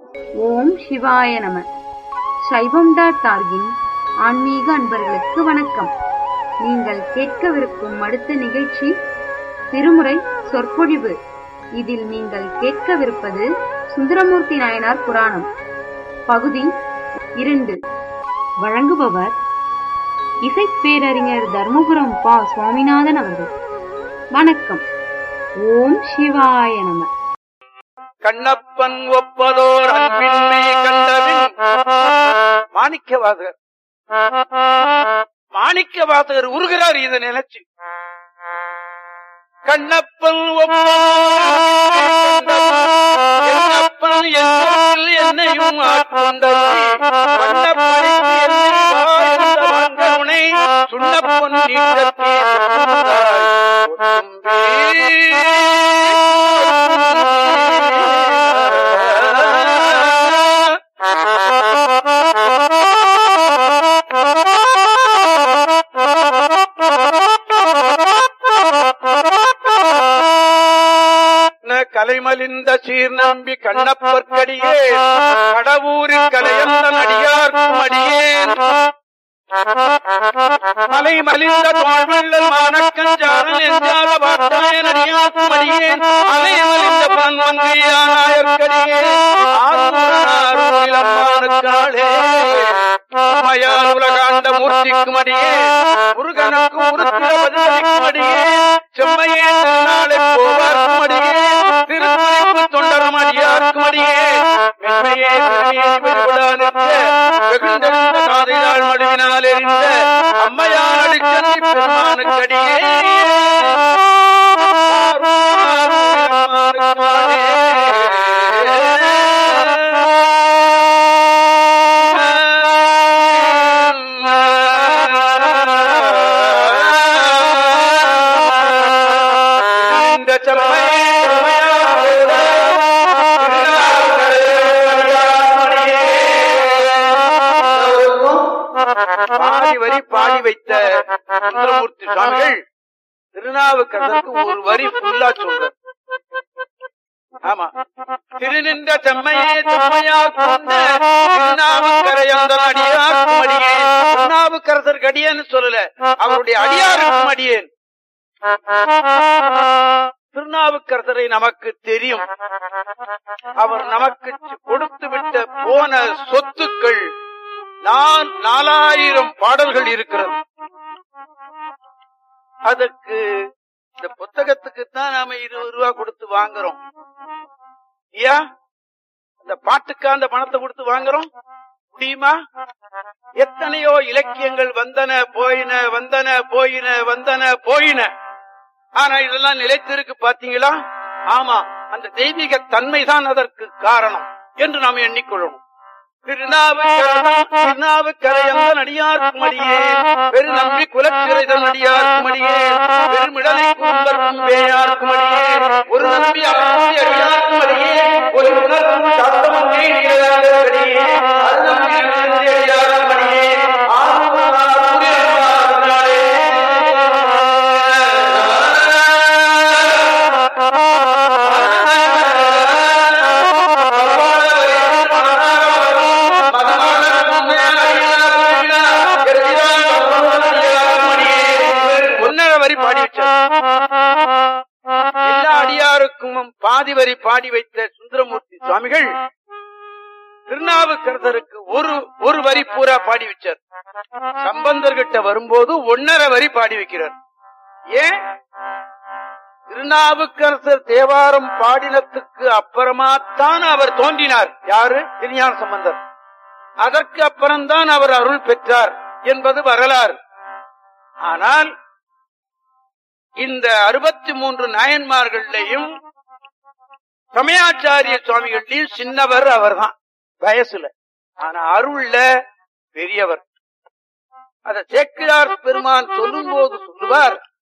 ஓம் சிவாய நம சைவம் டாட் டார்கின் ஆன்மீக அன்பர்களுக்கு வணக்கம் நீங்கள் கேட்கவிருக்கும் அடுத்த நிகழ்ச்சி திருமுறை சொற்பொழிவு இதில் நீங்கள் கேட்கவிருப்பது சுந்தரமூர்த்தி நாயனார் புராணம் பகுதி இரண்டு வழங்குபவர் இசைப்பேரறிஞர் தர்மபுரம் பா சுவாமிநாதன் அவர்கள் வணக்கம் ஓம் சிவாய நம கண்ணப்பன் ஒப்பதோர் அன்பின்மை கண்டபின் மாணிக்கவாதகர் மாணிக்கவாதகர் உருகிறார் இதை நினைச்சு கண்ணப்பன் ஒப்பன் என்னையும் ஆட்கொண்டவை வண்ணப்படிக்கு என்னை வாழ்ந்த வந்தவனை சுண்ணப்பொன் நீட்டத்தே கலைமலிந்த சீர் நம்பி கண்ணப்பற்கடியே கடவுரின் கலையந்த நடிகார்க்கும் அடியேன் மலை மலிந்த தோழ்வெள்ளல் மானக்கஞ்சாரன் என்றால வாட்டாய நடிகார்க்கும் அடியேன் அலை மலிந்த பன்மங்கையானாயற்கடியே ஆறுமானுக்காளே மயால் உலகாண்ட மூர்த்திக்கும் அடியே முருகனுக்கும் உருத்திர பதிலளிக்கும் அடியே செம்மையே திருநாளை போவார்க்கும் அடியே திருக்குறிப்பு தொண்டரும் அடியார்க்கும் அடியே மென்மையே பெருமையை வெளிவிடா நிற்க வெகுண்டெழுந்த காதையாள் மடுவினால் எரிந்த அம்மையார் அடிச்சந்தி பெருமானுக்கடியே இந்த செம்மையே பாடி வரி பாடி வைத்த சுந்தரமூர்த்தி சுவாமிகள் திருநாவுக்கரசருக்கு ஒரு வரி ஃபுல்லா சொல்ற ஆமா திருநின்ற செம்மையே செம்மையா கொண்ட திருநாவுக்கரையந்தன் அடியாருக்கும் அடியேன் திருநாவுக்கரசருக்கு அடியேன்னு சொல்லல அவருடைய அடியாருக்கும் அடியேன் திருநாவுக்கரசரை நமக்கு தெரியும் அவர் நமக்கு கொடுத்து விட்ட போன சொத்துக்கள் நான் நாலாயிரம் பாடல்கள் இருக்கிறது அதுக்கு இந்த புத்தகத்துக்கு தான் நாம இருபது ரூபா கொடுத்து வாங்குறோம் ஐயா இந்த பாட்டுக்கா அந்த பணத்தை கொடுத்து வாங்குறோம் முடியுமா எத்தனையோ இலக்கியங்கள் வந்தன போயின வந்தன போயின வந்தன போயின ஆனா இதெல்லாம் நிலைத்திருக்கு பாத்தீங்களா ஆமா அந்த தெய்வீக தன்மைதான் அதற்கு காரணம் என்று நாம் எண்ணிக்கொள்ளணும் திருநாவுக்கரையந்த நடிகார்க்கும் அடியே பெரு நம்பி குலச்சிறைதன் நடிகார்க்கும் அடியே பெருமிடலை கும்பர்க்கும் பேயார்க்கும் அடியே ஒரு நம்பி அரசி அடியார்க்கும் அடியே ஒரு உணர்வும் சத்தமங்கை நீராடியே அது நம்பி அரசி அடியார்க்கும் அடியே ஒன்னரை வரி பாடி வச்சார் எல்லா அடியாருக்கும் பாதி வரி பாடி வைத்த சுந்தரமூர்த்தி சுவாமிகள் திருநாவுக்கரசருக்கு ஒரு ஒரு வரி பூரா பாடி வச்சார் சம்பந்தர்கிட்ட வரும்போது ஒன்னரை வரி பாடி வைக்கிறார் ஏன் திருநாவுக்கரசர் தேவாரம் பாடினத்துக்கு அப்புறமாத்தான் அவர் தோன்றினார் யாரு திருஞான சம்பந்தர் அதற்கு அப்புறம்தான் அவர் அருள் பெற்றார் என்பது வரலாறு ஆனால் இந்த அறுபத்தி மூன்று நாயன்மார்களையும் சமயாச்சாரிய சுவாமிகள்லையும் சின்னவர் அவர்தான் வயசுல ஆனா அருள்ல பெரியவர் அத சேக்கிரார் பெருமான் சொல்லும் போது சொல்லுவார்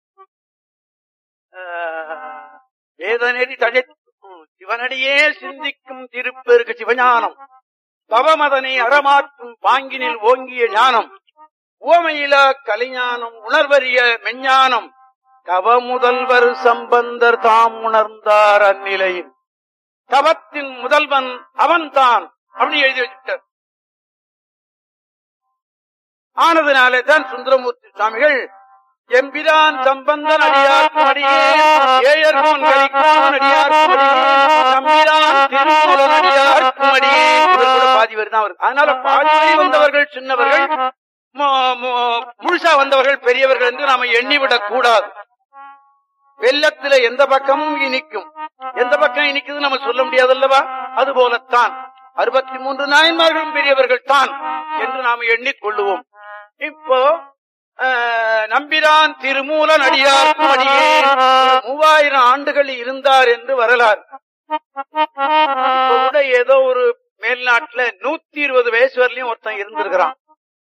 ஆஹ், வேதநெறி தழைத்தும் சிவனடியே சிந்திக்கும் திருப்பெருக்கு சிவஞானம் பவமதனை அறமாற்றும் பாங்கினில் ஓங்கிய ஞானம் உவமையிலா கலைஞானம் உணர்வறிய மெஞ்ஞானம் கவமுதல்வர் சம்பந்தர் தாம் உணர்ந்தார் அந்நிலையில் தவத்தின் முதல்வன் அவன்தான் அப்படின்னு எழுதி வச்சுட்டார் ஆனதுனாலே தான் சுந்தரமூர்த்தி சுவாமிகள் எம்பிரான் சம்பந்தன் அடியார்க்கும் அடியே ஏயர்கோன் கரிக்கும் அடியார்க்கும் அடியே நம்பிரான் திருக்குறள் அடியார்க்கும் அடியே இவர் கூட பாதி வரி தான் வரும் அதனால பாதி வரி வந்தவர்கள் சின்னவர்கள் மு- மு- முழுசா வந்தவர்கள் பெரியவர்கள் என்று நாம எண்ணிவிடக் கூடாது வெள்ளத்துல எந்த பக்கமும் இனிக்கும் எந்த பக்கம் இனிக்குது நம்ம சொல்ல முடியாது அல்லவா அது போலத்தான் அறுபத்தி மூன்று நாயன்மார்களும் பெரியவர்கள் தான் என்று நாம் எண்ணிக்கொள்ளுவோம் இப்போ அஹ், நம்பிரான் திருமூல நடிகார்க்கும் அடியே மூவாயிரம் ஆண்டுகள் இருந்தார் என்று வரலாறு இப்ப கூட ஏதோ ஒரு மேல்நாட்டுல நூத்தி இருபது வயசு வரலையும் ஒருத்தன் இருந்திருக்கிறான்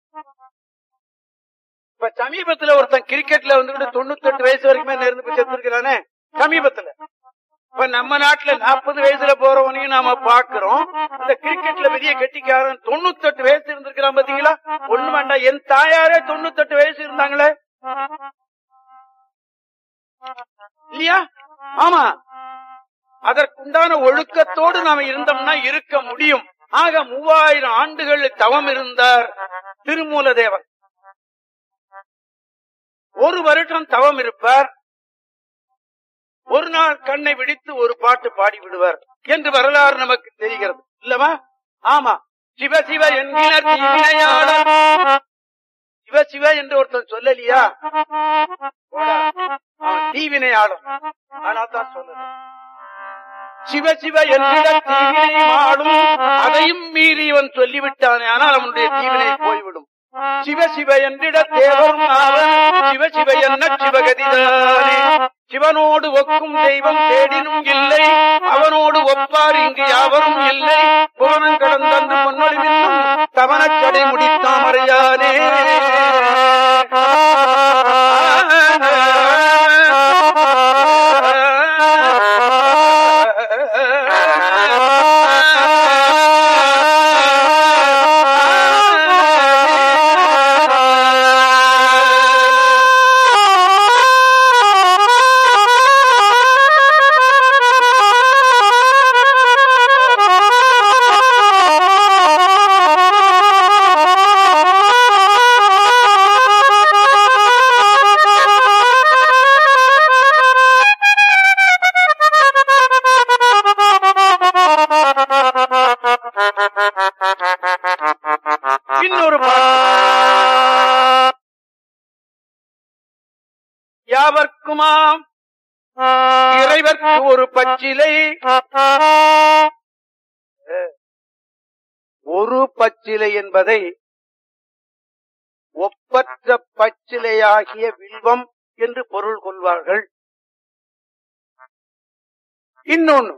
இப்ப சமீபத்துல ஒருத்தன் கிரிக்கெட்ல வந்துகிட்டு தொண்ணூத்தி எட்டு வயசு வரைக்குமே இருந்து போய் செத்துருக்கிறானே சமீபத்துல இப்ப நம்ம நாட்டுல நாற்பது வயசுல போறவனையும் நாம பாக்குறோம் இந்த கிரிக்கெட்ல பெரிய கெட்டிக்காரன் தொண்ணூத்தி எட்டு வயசு இருந்திருக்கிறான் பாத்தீங்களா ஒண்ணு வேண்டாம் என் தாயாரே தொண்ணூத்தி எட்டு வயசு இருந்தாங்களே இல்லையா ஆமா அதற்குண்டான ஒழுக்கத்தோடு நாம இருந்தோம்னா இருக்க முடியும் ஆக மூவாயிரம் ஆண்டுகள் தவம் இருந்தார் திருமூல தேவன் ஒரு வருடம் தவம் இருப்பார் ஒரு நாள் கண்ணை விடித்து ஒரு பாட்டு பாடி விடுவார் என்று வரலாறு நமக்கு தெரிகிறது இல்லவா ஆமா சிவ சிவ என்கிற தீவினையாளர் சிவ சிவ என்று ஒருத்தன் சொல்லலையா போடா. அவன் தீவினையாளர் ஆனால் தான் சொல்லல சிவ சிவ என்கிற தீவினை ஆளும் அதையும் மீறி இவன் சொல்லிவிட்டானே ஆனால் அவனுடைய தீவினை போய்விடும் சிவ சிவ என்றிட தேவரும் ஆவர் சிவ சிவ என்ன சிவகதிதானே சிவனோடு ஒக்கும் தெய்வம் தேடினும் இல்லை அவனோடு ஒப்பார் இங்கு யாவரும் இல்லை புவனம் கடந்தன்று பொன்னொழிவின்னும் தவனச் சடை முடித்தாமறையானே இன்னொரு பாட்டு யாவர்க்குமாம் இறைவர்க்கு ஒரு பச்சிலை ஒரு பச்சிலை என்பதை ஒப்பற்ற பச்சிலையாகிய வில்வம் என்று பொருள் கொள்வார்கள் இன்னொன்னு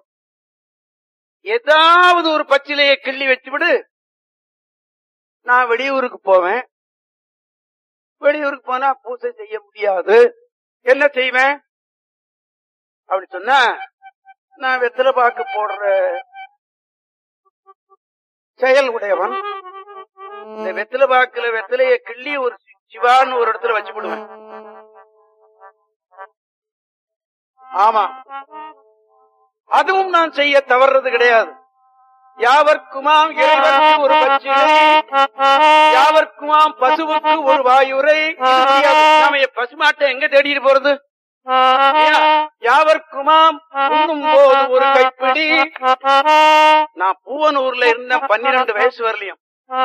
ஏதாவது ஒரு பச்சிலையை கிள்ளி வச்சுவிடு நான் வெளியூருக்கு போவேன் வெளியூருக்கு போனா பூசை செய்ய முடியாது என்ன செய்வேன் அப்படி சொன்னா நான் வெத்தலை பாக்கு போடுற செயல் உடையவன் இந்த வெத்தலை பாக்குல வெத்தலைய கிள்ளி ஒரு சிவான்னு ஒரு இடத்துல வச்சு விடுவேன் ஆமா அதுவும் நான் செய்ய தவறுறது கிடையாது யாவர்க்குமாம் இறைவனுக்கு ஒரு பச்சிலை யாவர்க்குமாம் பசுவுக்கு ஒரு வாயுரை இது முடியாது. நாம பசுமாட்டை எங்க தேடிட்டு போறது ஏன்? யாவர்க்குமாம் உண்ணும் போது ஒரு கைப்பிடி நான் பூவனூர்ல இருந்த பன்னிரண்டு வயசு வரலையும்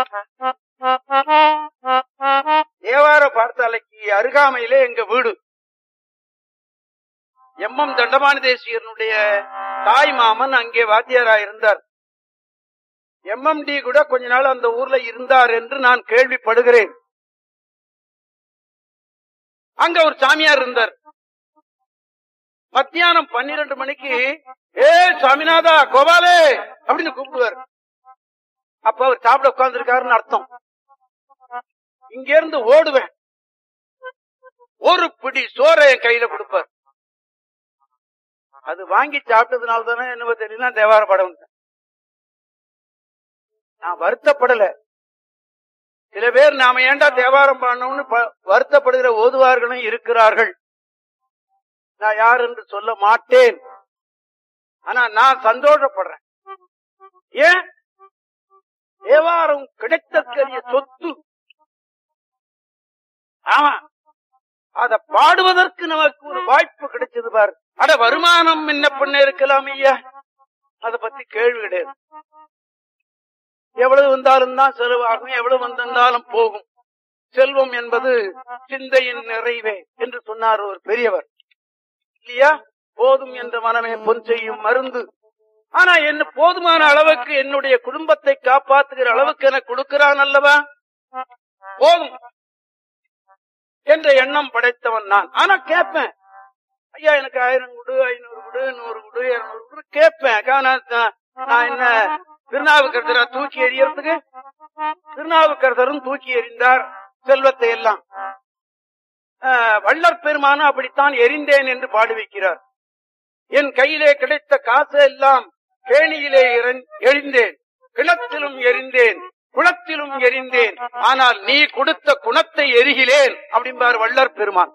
தேவார பார்த்தாலைக்கு அருகாமையிலே எங்க வீடு எம் எம் தண்டபாணி தேசியனுடைய தாய் மாமன் அங்கே வாத்தியாரா இருந்தார் எம்எம்டி கூட கொஞ்ச நாள் அந்த ஊர்ல இருந்தார் என்று நான் கேள்விப்படுகிறேன் அங்க ஒரு சாமியார் இருந்தார் மத்தியானம் பன்னிரண்டு மணிக்கு ஏ சாமிநாதா கோபாலே அப்படின்னு கூப்பிடுவார் அப்ப அவர் சாப்பிட உட்கார்ந்துருக்காருன்னு அர்த்தம் இங்க இருந்து ஓடுவேன் ஒரு பிடி சோறை என் கையில கொடுப்பார் அது வாங்கி சாப்பிட்டதுனால தானே என்னவோ தெரியல தேவார படம் வந்தேன். நான் வருத்தப்படல சில பேர் நாம ஏண்டா தேவாரம் பாடணும்னு ப- வருத்தப்படுகிற ஓதுவார்களும் இருக்கிறார்கள் நான் யார் என்று சொல்ல மாட்டேன் ஆனா நான் சந்தோஷப்படுறேன் ஏன் தேவாரம் கிடைத்தற்கரிய சொத்து ஆமா அத பாடுவதற்கு நமக்கு ஒரு வாய்ப்பு கிடைச்சது பாரு அட வருமானம் என்ன பண்ண இருக்கலாம் ஐயா அத பத்தி கேள்வி கிடையாது எவ்வளவு வந்தாலும் தான் செலவாகும் எவ்வளவு வந்திருந்தாலும் போகும் செல்வம் என்பது சிந்தையின் நிறைவே என்று சொன்னார் ஒரு பெரியவர் இல்லையா போதும் என்ற மனமே பொன் செய்யும் மருந்து ஆனா என்ன போதுமான அளவுக்கு என்னுடைய குடும்பத்தை காப்பாத்துகிற அளவுக்கு எனக்கு கொடுக்கிறான் அல்லவா போதும் என்ற எண்ணம் படைத்தவன் நான் ஆனா கேட்பேன் ஐயா எனக்கு ஆயிரம் கொடு ஐநூறு கொடு நூறு கொடு இருநூறு கொடு கேட்பேன் காரணம் நான் நான் என்ன திருநாவுக்கரசரை தூக்கி எறியறதுக்கு திருநாவுக்கரசரும் தூக்கி எறிந்தார் செல்வத்தை எல்லாம் ஆஹ், வள்ளற் பெருமானும் அப்படித்தான் எரிந்தேன் என்று பாடி வைக்கிறார் என் கையிலே கிடைத்த காசு எல்லாம் கேணியிலே எறிந்- எரிந்தேன் கிணத்திலும் எரிந்தேன் குளத்திலும் எரிந்தேன் ஆனால் நீ கொடுத்த குணத்தை எரிகிலேன் அப்படிம்பார் வள்ளற் பெருமான்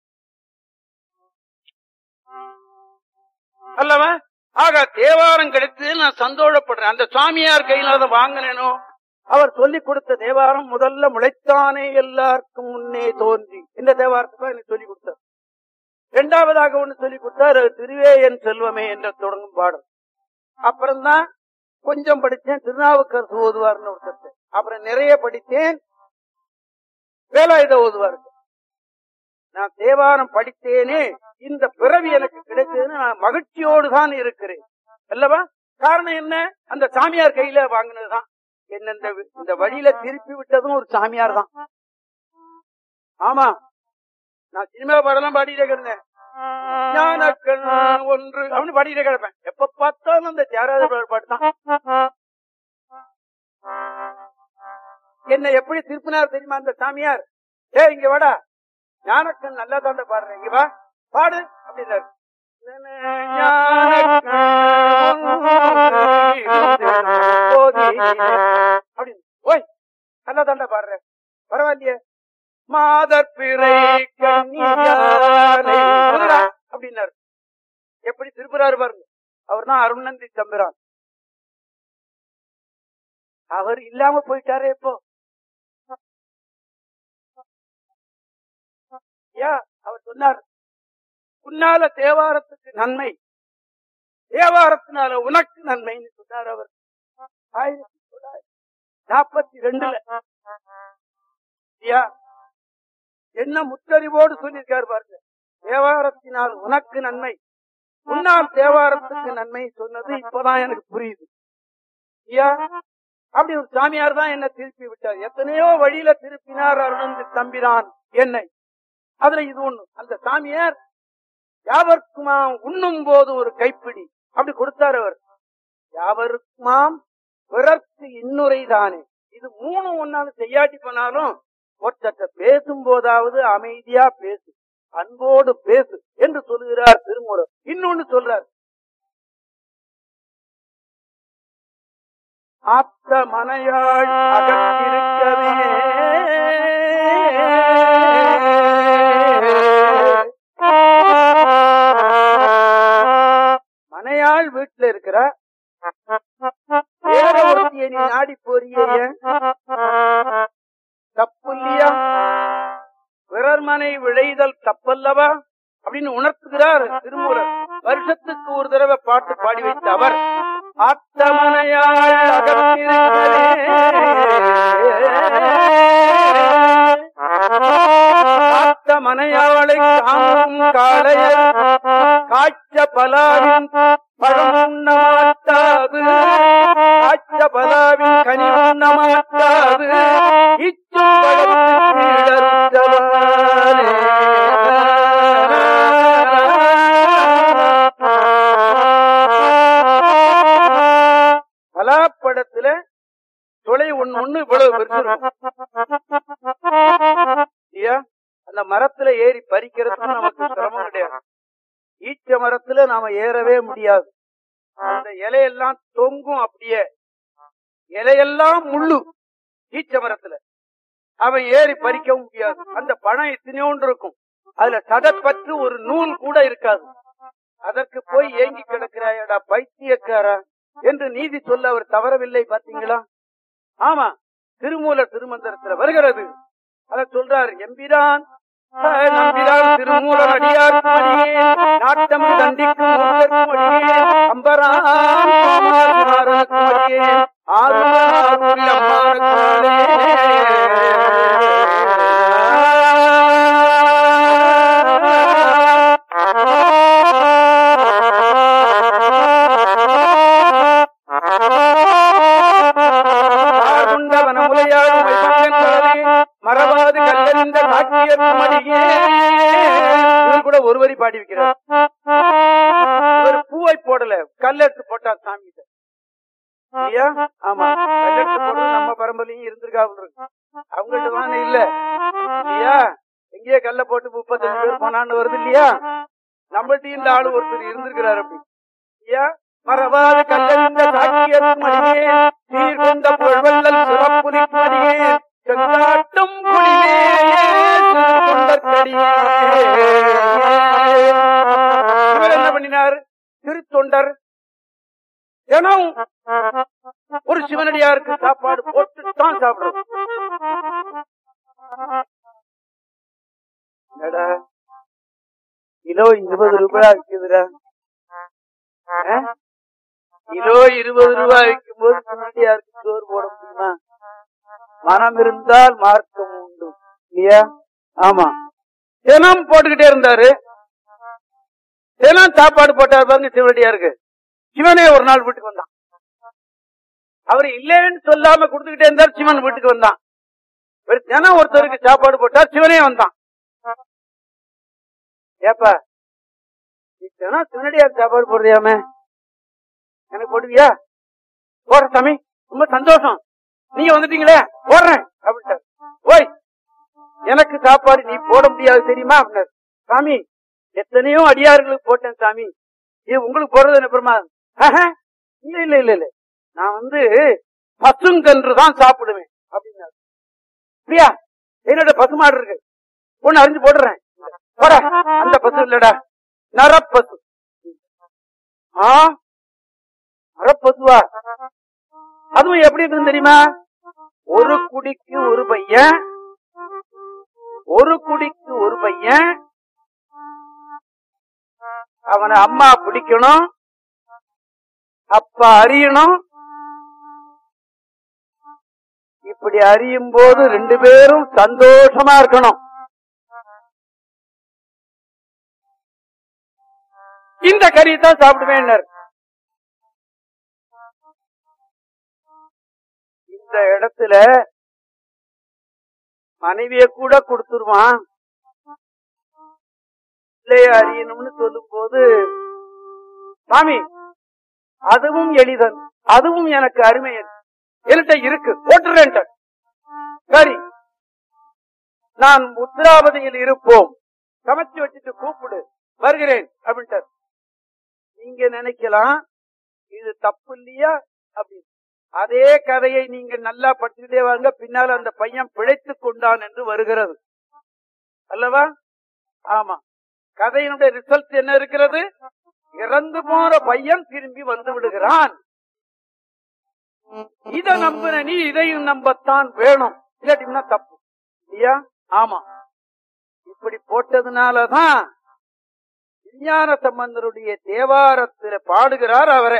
அல்லவா ஆக தேவாரம் கிடைத்து நான் சந்தோஷப்படுறேன் அந்த சுவாமியார் கையில அதை வாங்கினேனோ அவர் சொல்லிக் கொடுத்த தேவாரம் முதல்ல முளைத்தானே எல்லாருக்கும் முன்னே தோன்றி இந்த தேவாரத்தை தான் எனக்கு சொல்லிக் கொடுத்தார் இரண்டாவதாக ஒண்ணு சொல்லிக் கொடுத்தார் அது திருவே என் செல்வமே என்ற தொடங்கும் பாடல் அப்புறம்தான் கொஞ்சம் படித்தேன் திருநாவுக்கரசு ஓதுவார்னு ஒரு சத்து அப்புறம் நிறைய படித்தேன் வேலாயுத ஓதுவார் நான் தேவாரம் படித்தேனே இந்த பிறவி எனக்கு கிடைத்ததுன்னு நான் மகிழ்ச்சியோடு தான் இருக்கிறேன் அல்லவா காரணம் என்ன அந்த சாமியார் கையில வாங்கினதுதான் என்ன இந்த வி- இந்த வழியில திருப்பி விட்டதும் ஒரு சாமியார் தான் ஆமா நான் சினிமா பாடலாம் பாடிட்டே கிடந்தேன் ஞானக்கண் ஒன்று அப்படின்னு பாடிட்டே கிடப்பேன் எப்ப பார்த்தாலும் அந்த தியாகராஜ பாட்டு தான் என்ன எப்படி திருப்பினார் தெரியுமா அந்த சாமியார் ஏ இங்க வாடா ஞானக்கண் நல்லா தாண்ட பாடுறேன் இங்க வா பாடு அப்படின்னாரு அப்படின்னு ஓய் நல்லா தாண்டா பாடுறேன் பரவாயில்லையே மாதர் பிறை கன்னியானை சொல்லுடா அப்படின்னாரு எப்படி திருப்புறாரு பாருங்க அவர் தான் அருணந்தி தம்பிரான் அவர் இல்லாம போயிட்டாரே இப்போ யா அவர் சொன்னார் உன்னால தேவாரத்துக்கு நன்மை தேவாரத்தினால உனக்கு நன்மைன்னு சொன்னார் அவர் ஆயிரத்தி தொள்ளாயிரத்தி நாற்பத்தி ரெண்டுல யா என்ன முத்தறிவோடு சொல்லியிருக்காரு பாருங்க தேவாரத்தினால் உனக்கு நன்மை உன்னால் தேவாரத்துக்கு நன்மை சொன்னது இப்பதான் எனக்கு புரியுது ஐயா அப்படி ஒரு சாமியார் தான் என்ன திருப்பி விட்டார் எத்தனையோ வழியில திருப்பினார் அருணந்து தம்பிரான் என்னை அதுல இது ஒண்ணு அந்த சாமியார் யாவர்க்குமாம் உண்ணும் போது ஒரு கைப்பிடி அப்படி கொடுத்தார் அவர் யாவருக்குமாம் பிறர்க்கு இன்னுரை தானே இது மூணு ஒன்னாலும் செய்யாட்டி பண்ணாலும் ஒருத்தட்ட பேசும் போதாவது அமைதியா பேசு அன்போடு பேசு என்று சொல்லுகிறார் திருமுறை இன்னொன்னு சொல்றார் ஆத்த மனையாள் அகற்றிருக்கவே மனையாள் வீட்டுல இருக்கிற வேற ஒருத்திய நீ நாடி போறியே தப்பு இல்லையா பிறர் மனை விளைதல் தப்பல்லவா அப்படின்னு உணர்த்துகிறார் திருமூலர் வருஷத்துக்கு ஒரு தடவை பாட்டு பாடி வைத்த அவர் ஆத்தமனையாள் ஆத்த மனையாளை காணும் காளையர் காய்ச்ச பலாவின் பழம் உண்ண மாட்டாது காய்ச்ச பலாவின் கனி உண்ண மாட்டாது இச்சும் பழத்துக்கு இடருற்றவாறே. பலாப்பழத்துல துளை ஒண்ணு ஒண்ணு இவ்வளவு பெருசு இருக்கும். ஐயா அந்த மரத்துல ஏறி பறிக்கிறதுக்கு நமக்கு சிரமம் கிடையாது ஈச்ச மரத்துல நாம ஏறவே முடியாது அந்த இலையெல்லாம் தொங்கும் அப்படியே இலையெல்லாம் முள்ளு ஈச்ச மரத்துல அவன் ஏறி பறிக்கவும் முடியாது அந்த பழம் இத்தனையோண்டு இருக்கும் அதுல சதப்பற்று ஒரு நூல் கூட இருக்காது அதற்கு போய் ஏங்கி கிடக்கிறாயடா பைத்தியக்காரா என்று நீதி சொல்ல அவர் தவறவில்லை பாத்தீங்களா ஆமா திருமூல திருமந்திரத்துல வருகிறது அத சொல்றார் எம்பிரான் அஹ், நம்பிரான் திருமூலர் அடியார்க்கும் அடியேன் நாட்டமிழ் தண்டிக்கும் மூர்க்கர்க்கும் அடியேன் அம்பரான் குமாரனுக்கும் அடியேன் ஆறுமாறூரில் ஆர்கொண்டவன முலையாடும் வைபங்கன் காலே, மறவாது கல்லறிந்த காட்சியர்க்கும் அடியே இவர் கூட ஒரு வரி பாடி வைக்கிறார் இவர் பூவை போடல கல்லெடுத்து போட்டார் சாமி இல்லையா ஆமா கல்லெடுத்து போடுறது நம்ம பரம்பரையும் இருந்திருக்காங்க இருக்கு அவங்கள்ட்ட தானே இல்ல இல்லையா எங்கேயோ கல்ல போட்டு முப்பத்தஞ்சு பேர் போனான்னு வருது இல்லையா நம்மள்ட்ட இந்த ஆளு ஒருத்தர் இருந்திருக்கிறார் அப்படி இல்லையா மறவாத கல்லறிந்த சாட்சியர்க்கும் அடியே சீர்கொண்ட புகழ்வல்லல் சிறப்புலிக்கும் அடியே செங்காட்டும் குடியே தொண்டற்கடியே இவர் என்ன பண்ணினார் திருத்தொண்டர் தினம் ஒரு சிவனடியாருக்கு சாப்பாடு போட்டு தான் சாப்பிடுறது என்னடா கிலோ இருபது ரூபாய் விற்குதுடா ஆ? கிலோ இருபது ரூபாய் விற்கும் போது சிவனடியாருக்கு சோறு போட முடியுமா மனம் இருந்தால் மார்க்கம் உண்டு இல்லையா ஆமா தினம் போட்டுக்கிட்டே இருந்தாரு தினம் சாப்பாடு போட்டார் பாருங்க சிவனடியாருக்கு சிவனே ஒரு நாள் வீட்டுக்கு வந்தான் அவர் இல்லைன்னு சொல்லாம கொடுத்துக்கிட்டே இருந்தார் சிவன் வீட்டுக்கு வந்தான் ஒரு தினம் ஒருத்தருக்கு சாப்பாடு போட்டார் சிவனே வந்தான் ஏப்பா நீ தினம் சிவனடியார் சாப்பாடு போடுறியாமே எனக்கு போடுவியா போடுற சாமி ரொம்ப சந்தோஷம் நீங்க வந்துட்டீங்களே போடுறேன் அப்படின்ட்டார் ஓய் எனக்கு சாப்பாடு நீ போட முடியாது தெரியுமா அப்படின்னாரு சாமி எத்தனையோ அடியார்களுக்கு போட்டேன் சாமி இது உங்களுக்கு போடுறது என்ன பெருமா இல்ல இல்ல இல்ல இல்ல நான் வந்து பசுங்கன்று தான் சாப்பிடுவேன் அப்படின்னாரு அப்படியா என்னோட பசுமாடு இருக்கு ஒண்ணு அறிஞ்சு போடுறேன் போட அந்த பசு இல்லடா நரப்பசு ஆ நரப்பசுவா அதுவும் எப்படி இருக்குன்னு தெரியுமா ஒரு குடிக்கு ஒரு பையன் ஒரு குடிக்கு ஒரு பையன் அவனை அம்மா பிடிக்கணும் அப்பா அறியணும் இப்படி அறியும் போது ரெண்டு பேரும் சந்தோஷமா இருக்கணும் இந்த கறி தான் சாப்பிடுவேன் இந்த இடத்துல மனைவிய கூட கொடுத்துருவான் பிள்ளைய அறியணும்னு சொல்லும் போது சாமி அதுவும் எளிதன் அதுவும் எனக்கு அருமை என்கிட்ட இருக்கு போட்டுறேன் சரி நான் உத்திராவதியில் இருப்போம் சமைச்சு வச்சுட்டு கூப்பிடு வருகிறேன் அப்படின்ட்டார் நீங்க நினைக்கலாம் இது தப்பு இல்லையா அப்படின்னு அதே கதையை நீங்க நல்லா படிச்சுட்டே வாங்க பின்னால் அந்த பையன் பிழைத்துக் கொண்டான் என்று வருகிறது அல்லவா ஆமா கதையினுடைய ரிசல்ட் என்ன இருக்கிறது இறந்து போற பையன் திரும்பி வந்து விடுகிறான் இத நம்புன நீ இதையும் நம்பத்தான் வேணும் இல்லாட்டினா தப்பு இல்லையா ஆமா இப்படி போட்டதுனாலதான் விஞ்ஞான சம்பந்தருடைய தேவாரத்துல பாடுகிறார் அவரை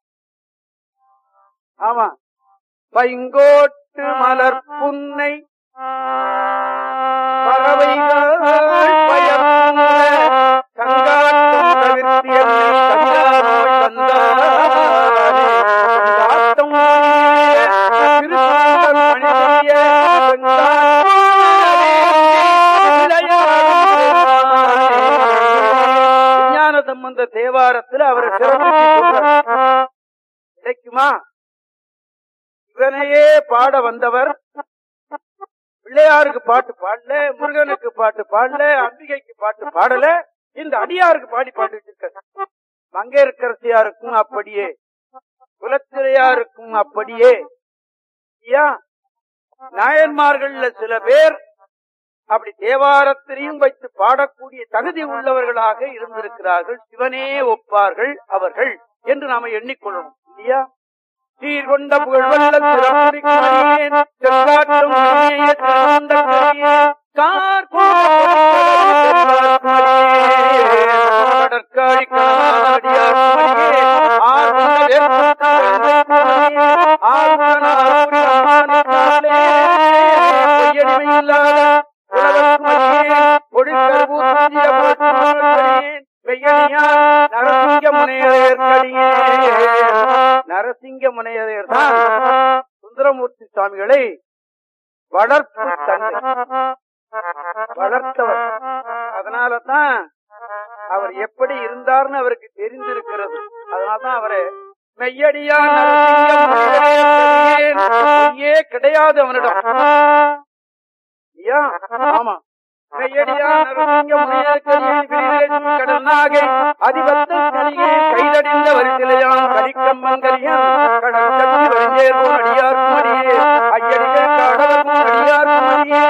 ஆமா பைங்கோட்டு மலர் புன்னை பறவைகள் பயந்த கங்காட்டம் தவிர்த்து என்னை கண்டாரோய் தந்தாரே. கொண்டாட்டம் திருத்தொண்டர் பணி செய்ய விஞ்ஞான சம்பந்த தேவாரத்தில் அவரை சிறப்பிச்சு சொல்றார். கிடைக்குமா இவனையே பாட வந்தவர் பிள்ளையாருக்கு பாட்டு பாடல முருகனுக்கு பாட்டு பாடல அம்பிகைக்கு பாட்டு பாடல இந்த அடியாருக்கு பாடி பாடிட்டு இருக்க மங்கையர்க்கரசியாருக்கும் அப்படியே குலத்திரையாருக்கும் அப்படியே ஐயா நாயன்மார்கள்ல சில பேர் அப்படி தேவாரத்திலையும் வைத்து பாடக்கூடிய தகுதி உள்ளவர்களாக இருந்திருக்கிறார்கள் சிவனே ஒப்பார்கள் அவர்கள் என்று நாம எண்ணிக்கொள்ளணும் இல்லையா சீர்கொண்ட புகழ்வல்ல திறமுடிக்கடியேன் செல்வாற்றும் மணியை திறந்த கடியேன் கடற்காடி நரசிங்க முனையற்கடியே நரசிங்க முனையர் தான் சுந்தரமூர்த்தி சுவாமிகளை வளர்ப்பு தந்தை வளர்த்தவர் அதனாலதான் அவர் எப்படி இருந்தார்னு அவருக்கு தெரிந்திருக்கிறது அதனாலதான் அவரை மெய்யடியா நரசிங்கே கிடையாது அவனிடம் ஐயா, ஆமா மெய்யடியா நரசிங்க முனையற்கடியே கடனாகை அதிபத்த கலியே கைதடிந்த வரிசிலையான் கலிக்கம்மன் கலியான் கடல் சக்தி வரிசேர்வோம் அடியார்க்கும் அடியே ஐயடிகள் கடவர்க்கும் அடியார்க்கும் அடியே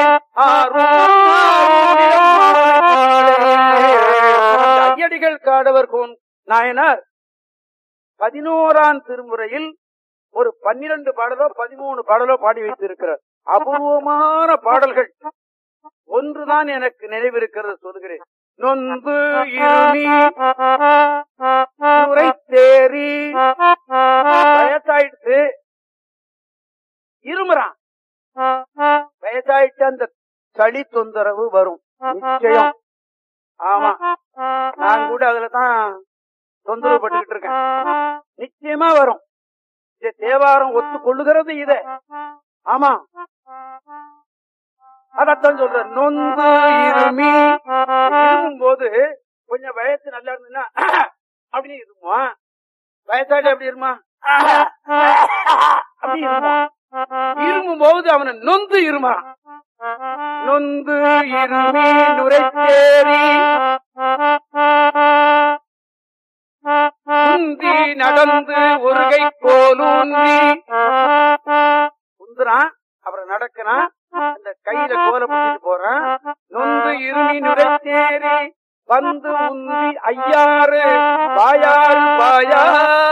ஐயடிகள் காடவர் கோன் நாயனார் பதினோராம் திருமுறையில் ஒரு பன்னிரண்டு பாடலோ பதிமூணு பாடலோ பாடி வைத்திருக்கிறார் அபூர்வமான பாடல்கள் ஒன்றுதான் எனக்கு நினைவிருக்கிறது சொல்கிறேன் நொந்து இருமி நுரை தேறி வயசாயிடுச்சு இருமுறான் வயசாயிட்டு அந்த சளி தொந்தரவு வரும் நிச்சயம் ஆமா நான் கூட அதுலதான் தொந்தரவு பட்டுக்கிட்டு இருக்கேன் நிச்சயமா வரும் இந்த தேவாரம் ஒத்துக்கொள்ளுகிறது இத ஆமா அதத்தான் சொல்ற நொந்து இருமி இருமும் போது கொஞ்சம் வயசு நல்லா இருந்ததுன்னா அப்படி இருமா வயசாடி அப்படி இருமா அப்படி இருமா இருமும் போது அவனை நொந்து இருமா நொந்து இருமி நுரைத்தேறி உந்தி நடந்து ஒருகை போலூன்றி உந்துறான் அப்புறம் நடக்கிறான் அந்த கையில கோல பிடிச்சிட்டு போறான் நொந்து இருமி நுரைத்தேறி வந்து உந்தி ஐயாறு வாயாறு வாயா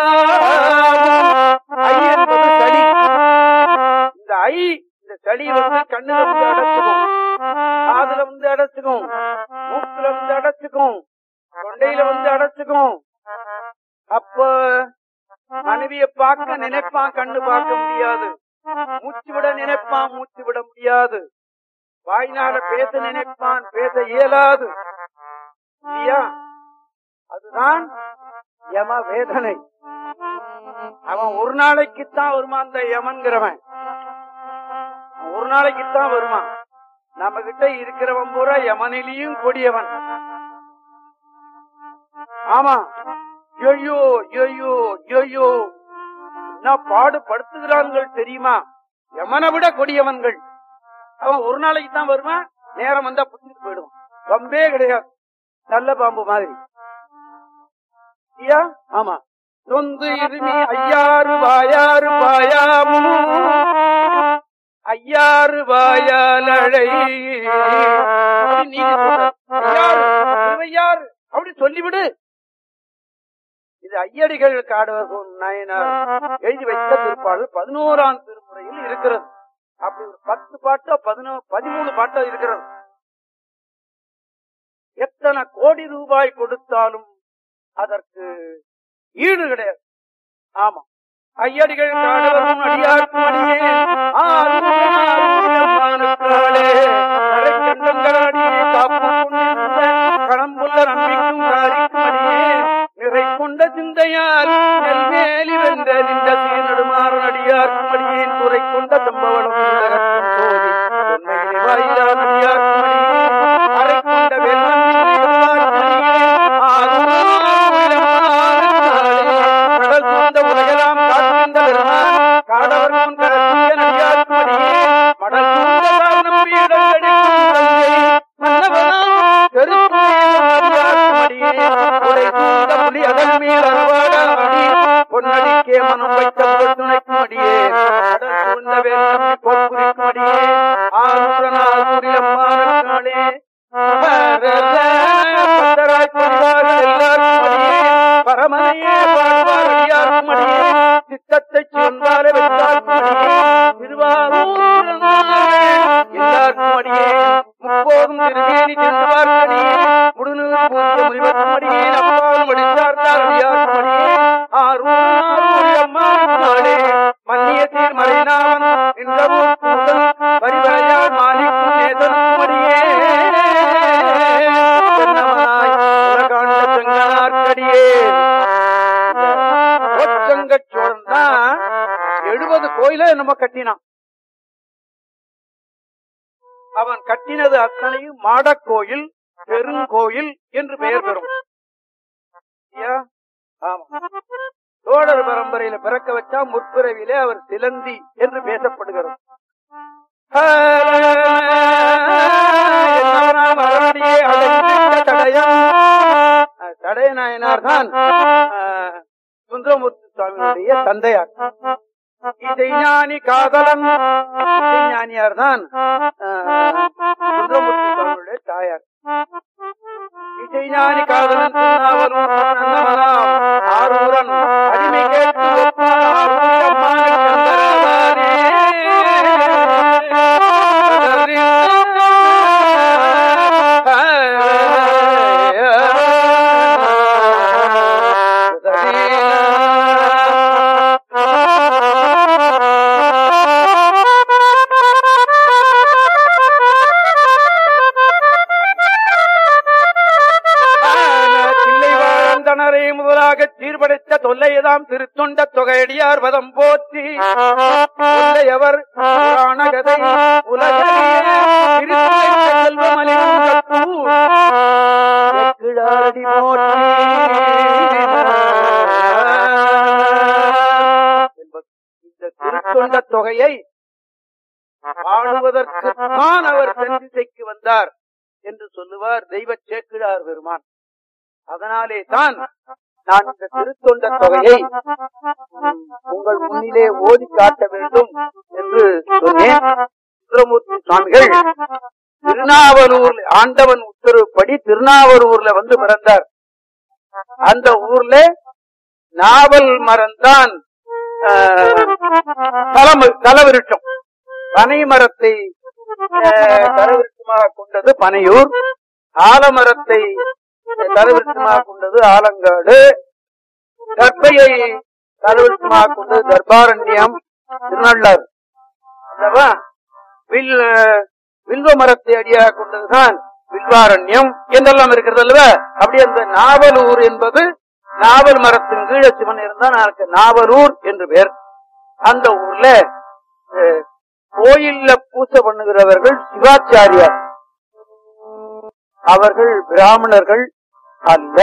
ஐ என்பது சளி இந்த ஐ இந்த சளி வந்து கண்ணுல வந்து அடைச்சுக்கும் காதுல வந்து அடைச்சுக்கும் மூக்குல வந்து அடைச்சுக்கும் தொண்டையில வந்து அடைச்சுக்கும் அப்ப மனைவிய பார்க்க நினைப்பான் கண்ணு பார்க்க முடியாது மூச்சு விட நினைப்பான் மூச்சு விட முடியாது வாய்னால பேச நினைப்பான் பேச இயலாது இல்லையா அதுதான் யம வேதனை அவன் ஒரு நாளைக்குத்தான் வருமா அந்த யமன்கிறவன் அவன் ஒரு நாளைக்குத்தான் வருவான் நம்ம கிட்ட இருக்கிறவன் பூரா யமனிலையும் கொடியவன் ஆமா ஐயோ ஐயோ ஐயோ என்ன பாடுபடுத்துகிறான்கள் தெரியுமா யமனை விட கொடியவன்கள் அவன் ஒரு நாளைக்கு தான் வருவான் நேரம் வந்தா புடிச்சிட்டு போயிடுவான் பம்பே கிடையாது நல்ல பாம்பு மாதிரி ஐயா ஆமா நொந்து இருமி ஐயாறு வாயாறு பாயாமு ஐயாறு வாயாலழை அப்படி நீங்க சொல்ற. ஐயாறு, திருவையாறு அப்படி சொல்லிவிடு இது ஐயடிகள் காடுவர் நாயனார் எழுதி வைத்த திருப்பாடல் பதினோராம் திருமுறையில் இருக்கிறது அப்படி ஒரு பத்து பாட்டோ பதினோ பதிமூணு பாட்டோ இருக்கிறது எத்தனை கோடி ரூபாய் கொடுத்தாலும் அதற்கு ஈடு கிடையாது ஆமா ஐயடிகள் காடவரும் அடியார்க்கும் அடியே கடம்புள்ள நம்பிக்கும் காரிக்கும் அடியே நிறை கொண்ட சிந்தையால் நெல்வேலி வென்ற நின்ற சீனடுமாறு அடியார்க்கும் அடியேன் துறை கொண்ட சம்பவனம் உலகத்தும் சோதி உண்மையிலே வாயிலார் அடியார்க்கும் அடியே அறை கொண்ட வெள்ளம் கடல் சூழ்ந்த உலகெல்லாம் காக்கின்ற பெருமான் காடவர் முன் கரசிய நடிகார்க்கும் அடியே மடல் சூழ்ந்த காரணம் பீடங்கடிக்கும் தந்தை மன்னவனாம் கருத்தும் அடியே உடை சூழ்ந்த புலி அதன் மேல் அறுவாடாடி பொன்னடிக்கே மனம் வைத்த புகழ் துணைக்கும் அடியே கடல் சூழ்ந்த வேந்தம் பொற்புரிக்கும் அடியே ஆருடனாசுரி அம்மானே சீர்மறைநாவன் நின்றவூர் கூதல் பரிவரையார் மாலிக்கும் நேதனுக்கும் அடியே தென்னவனாய் உலகாண்ட செங்கனார்க்கடியே கோச்சங்க சோழன் தான் எழுபது கோயில நம்ம கட்டினான் அவன் கட்டினது அத்தனையும் மாடக்கோயில் பெருங்கோயில் என்று பெயர் பெறும் ஐயா, ஆமா சோழர் பரம்பரையில பிறக்க வச்சா முற்பிறவிலே அவர் சிலந்தி என்று பேசப்படுகிறது என்னவனாம் அரவணையே அடைந்திட்ட தடயம். அஹ், தடைய நாயனார் தான் அஹ், சுந்தரமூர்த்தி சுவாமியுடைய தந்தையார் இசைஞானி காதலன் இசைஞானியார் தான் சுந்தரமூர்த்தி சுவாமியுடைய தாயார் இசைஞானி காதலன் திருநாவலூர் நன்னவனாம் ஆரூரன் அடிமை கேட்டு ஒப்பார் ஆரூர் அம்மானின் சந்தரவானே. தில்லை வாழ்ந்தனரை முதலாக சீர்படைத்த தொல்லையதாம் திருத்தொண்ட தொகையடியார் வதம் போற்றி தொல்லையவர் புராண கதை உலகிலே திருத்தொண்ட செல்வமலின் கற்பூ எக்கிழாடி போற்றி என்பது. இந்த திருத்தொண்ட தொகையை பாடுவதற்குத்தான் அவர் தென்திசைக்கு வந்தார் என்று சொல்லுவார் தெய்வ சேக்கிழார் பெருமான் அதனாலே தான் நான் இந்த திருத்தொண்ட தொகையை உம், உங்கள் முன்னிலே ஓதி காட்ட வேண்டும் என்று சொன்னேன் சுந்தரமூர்த்தி சுவாமிகள் திருநாவலூர் ஆண்டவன் உத்தரவுப்படி திருநாவலூர்ல வந்து பிறந்தார் அந்த ஊர்ல நாவல் மரம்தான் தலவிருட்சம் பனை மரத்தை அஹ், தலவிருட்சமாக கொண்டது பனையூர் ஆலமரத்தை தலவிருட்சமாக கொண்டது ஆலங்காடு கற்பையை தலவிருட்சமாக கொண்டது தர்பாரண்யம் திருநள்ளார் அல்லவா வில் வில்வ மரத்தை அடியாக கொண்டதுதான் வில்வாரண்யம் என்றெல்லாம் இருக்கிறது அல்லவா அப்படி அந்த நாவலூர் என்பது நாவல் மரத்தின் கீழே சிவன் இருந்தால் அதற்கு நாவலூர் என்று பெயர் அந்த ஊர்ல அஹ், கோயில்ல பூசை பண்ணுகிறவர்கள் சிவாச்சாரியார் அவர்கள் பிராமணர்கள் அல்ல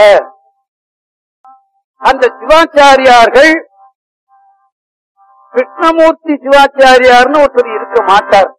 அந்த சிவாச்சாரியார்கள் கிருஷ்ணமூர்த்தி சிவாச்சாரியார்னு ஒருத்தர் இருக்க மாட்டார்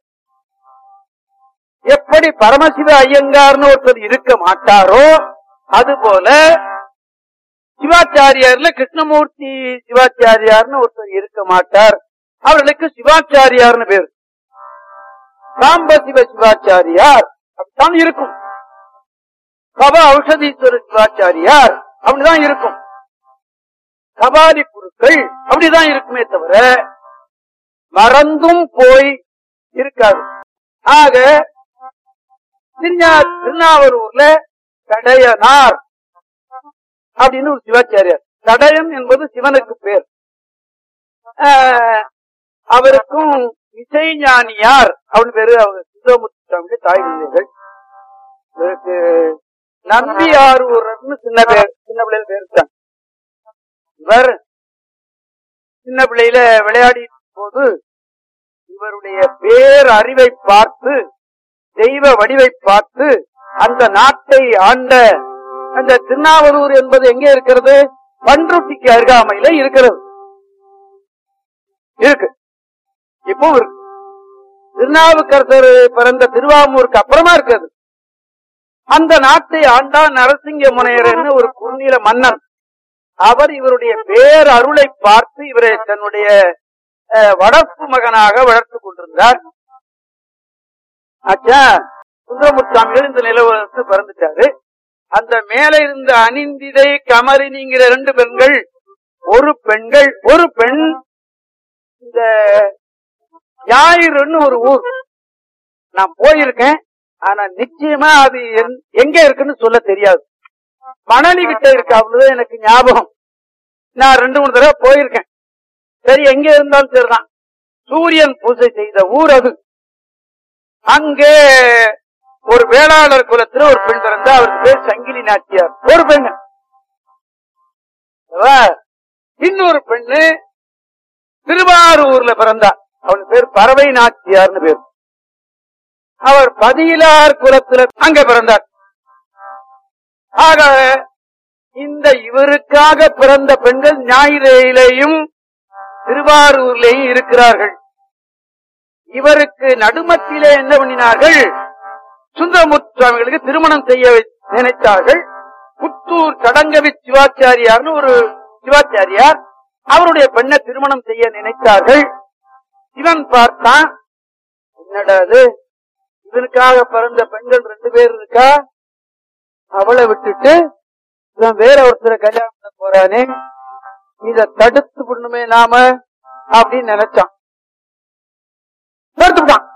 எப்படி பரமசிவ ஐயங்கார்னு ஒருத்தர் இருக்க மாட்டாரோ அதுபோல சிவாச்சாரியார்ல கிருஷ்ணமூர்த்தி சிவாச்சாரியார்னு ஒருத்தர் இருக்க மாட்டார் அவர்களுக்கு சிவாச்சாரியார்னு பேர் சாம்பசிவ சிவாச்சாரியார் அப்படித்தான் இருக்கும் கப ஔஷதீஸ்வர சிவாச்சாரியார் அப்படிதான் இருக்கும் கபாலி குருக்கள் அப்படிதான் இருக்குமே தவிர மறந்தும் போய் இருக்காது ஆக திருஞா- திருநாவலூர்ல கடையனார் அப்படின்னு ஒரு சிவாச்சாரியார் தடயம் என்பது சிவனுக்கு பேர் ஆஹ், அவருக்கும் இசைஞானியார் அப்படின்னு பேரு அவங்க சுந்தரமுத்து சுவாமியுடைய தாய் தந்தைகள் இவருக்கு நம்பியாரூர்னு சின்ன பேர் சின்ன பிள்ளையில பேர் வச்சாங்க. இவர் சின்ன பிள்ளையில விளையாடி போது இவருடைய பேர் அறிவை பார்த்து தெய்வ வடிவை பார்த்து அந்த நாட்டை ஆண்ட அந்த திருநாவலூர் என்பது எங்கே இருக்கிறது பன்ருட்டிக்கு அருகாமையில இருக்கிறது இருக்கு இப்போ இருக்கு திருநாவுக்கரசர் பிறந்த திருவாமூருக்கு அப்புறமா இருக்கிறது அந்த நாட்டை ஆண்டா நரசிங்க முனையர்னு ஒரு குறுநில மன்னன் அவர் இவருடைய பேர் அருளை பார்த்து இவரை தன்னுடைய அஹ், வளர்ப்பு மகனாக வளர்த்துக் கொண்டிருந்தார் ஆச்சா சுந்தரமுத்தாமிகள் இந்த நிலவரத்து பிறந்துட்டாரு அந்த மேல இருந்த அனிந்திதை கமலினிங்கிற ரெண்டு பெண்கள் ஒரு பெண்கள் ஒரு பெண் இந்த ஞாயிறுன்னு ஒரு ஊர் நான் போயிருக்கேன் ஆனா நிச்சயமா அது எங்- எங்க இருக்குன்னு சொல்ல தெரியாது மணலி கிட்ட இருக்கு அவ்வளவுதான் எனக்கு ஞாபகம் நான் ரெண்டு மூணு தடவை போயிருக்கேன் சரி எங்க இருந்தாலும் சரிதான் சூரியன் பூஜை செய்த ஊர் அது அங்கே ஒரு வேளாளர் குலத்துல ஒரு பெண் பிறந்தா அவருக்கு பேர் சங்கிலி நாச்சியார் ஒரு பெண் அல்லவா? இன்னொரு பெண்ணு திருவாரூர்ல பிறந்தா அவன் பேர் பறவை நாச்சியார்னு பேர் அவர் பதியிலார் குலத்துல அங்க பிறந்தார் ஆக இந்த இவருக்காக பிறந்த பெண்கள் ஞாயிறையிலேயும் திருவாரூர்லேயும் இருக்கிறார்கள் இவருக்கு நடுமத்திலே என்ன பண்ணினார்கள் சுந்தரமூர்த்தி சுவாமிகளுக்கு திருமணம் செய்ய வை- நினைத்தார்கள் புத்தூர் கடங்கவி சிவாச்சாரியார்னு ஒரு சிவாச்சாரியார் அவருடைய பெண்ணை திருமணம் செய்ய நினைத்தார்கள் இவன் பார்த்தான் என்னடா அது இவனுக்காக பிறந்த பெண்கள் ரெண்டு பேர் இருக்கா அவளை விட்டுட்டு இவன் வேற ஒருத்தரை கல்யாணம் பண்ண போறானே இத தடுத்து பண்ணுமே நாம அப்படின்னு நினைச்சான் தடுத்து விட்டான்